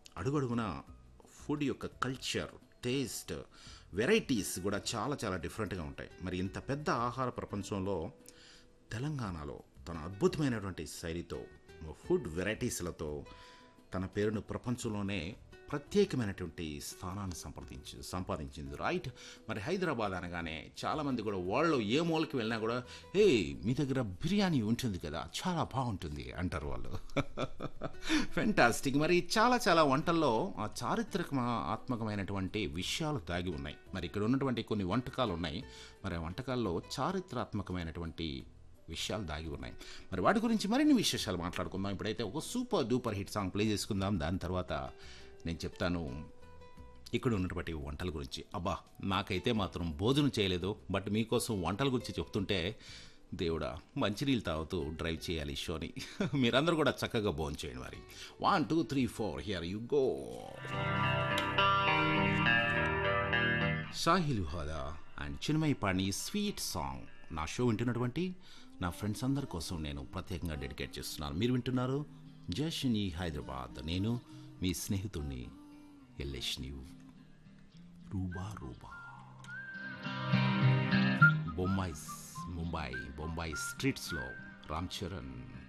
అడుగడుగున ఫుడ్ యొక్క culture taste varieties కూడా చాలా చాలా డిఫరెంట్గా ఉంటాయి మరి ఇంత పెద్ద ఆహార ప్రపంచంలో తెలంగాణలో తన అద్భుతమైనటువంటి శైలితో ఫుడ్ వెరైటీస్లతో తన పేరును ప్రపంచంలోనే ప్రత్యేకమైనటువంటి స్థానాన్ని సంప్రదించి సంపాదించింది రైట్ మరి హైదరాబాద్ అనగానే చాలామంది కూడా వాళ్ళు ఏ మూలకి వెళ్ళినా కూడా ఏ మీ దగ్గర బిర్యానీ ఉంటుంది కదా చాలా బాగుంటుంది అంటారు వాళ్ళు ఫెంటాస్టిక్ మరి చాలా చాలా వంటల్లో ఆ చారిత్రక ఆత్మకమైనటువంటి విషయాలు దాగి ఉన్నాయి మరి ఇక్కడ ఉన్నటువంటి కొన్ని వంటకాలు ఉన్నాయి మరి ఆ వంటకాల్లో చారిత్రాత్మకమైనటువంటి విషయాలు దాగి ఉన్నాయి మరి వాటి గురించి మరిన్ని విశేషాలు మాట్లాడుకుందాం ఇప్పుడైతే ఒక super duper hit song play చేసుకుందాం దాని తర్వాత నేను చెప్తాను ఇక్కడ ఉన్నటువంటి వంటల గురించి అబ్బా నాకైతే మాత్రం భోజనం చేయలేదు బట్ మీకోసం వంటల గురించి చెప్తుంటే దేవుడా మంచినీళ్ళు తాగుతూ డ్రైవ్ చేయాలి ఈ షోని మీరందరూ కూడా చక్కగా భోజనం చేయండి మరి one two three four here you go Sahil Hoda అండ్ చిన్మయి పాణి స్వీట్ సాంగ్ నా షో వింటున్నటువంటి నా ఫ్రెండ్స్ అందరి కోసం నేను ప్రత్యేకంగా డెడికేట్ చేస్తున్నాను మీరు వింటున్నారు జషిని హైదరాబాద్ నేను మీ స్నేహితుడిని ఎల్లేష్ నీవ్ రూబా రూబా బొంబాయి ముంబై బొంబాయి స్ట్రీట్స్లో రామ్ చరణ్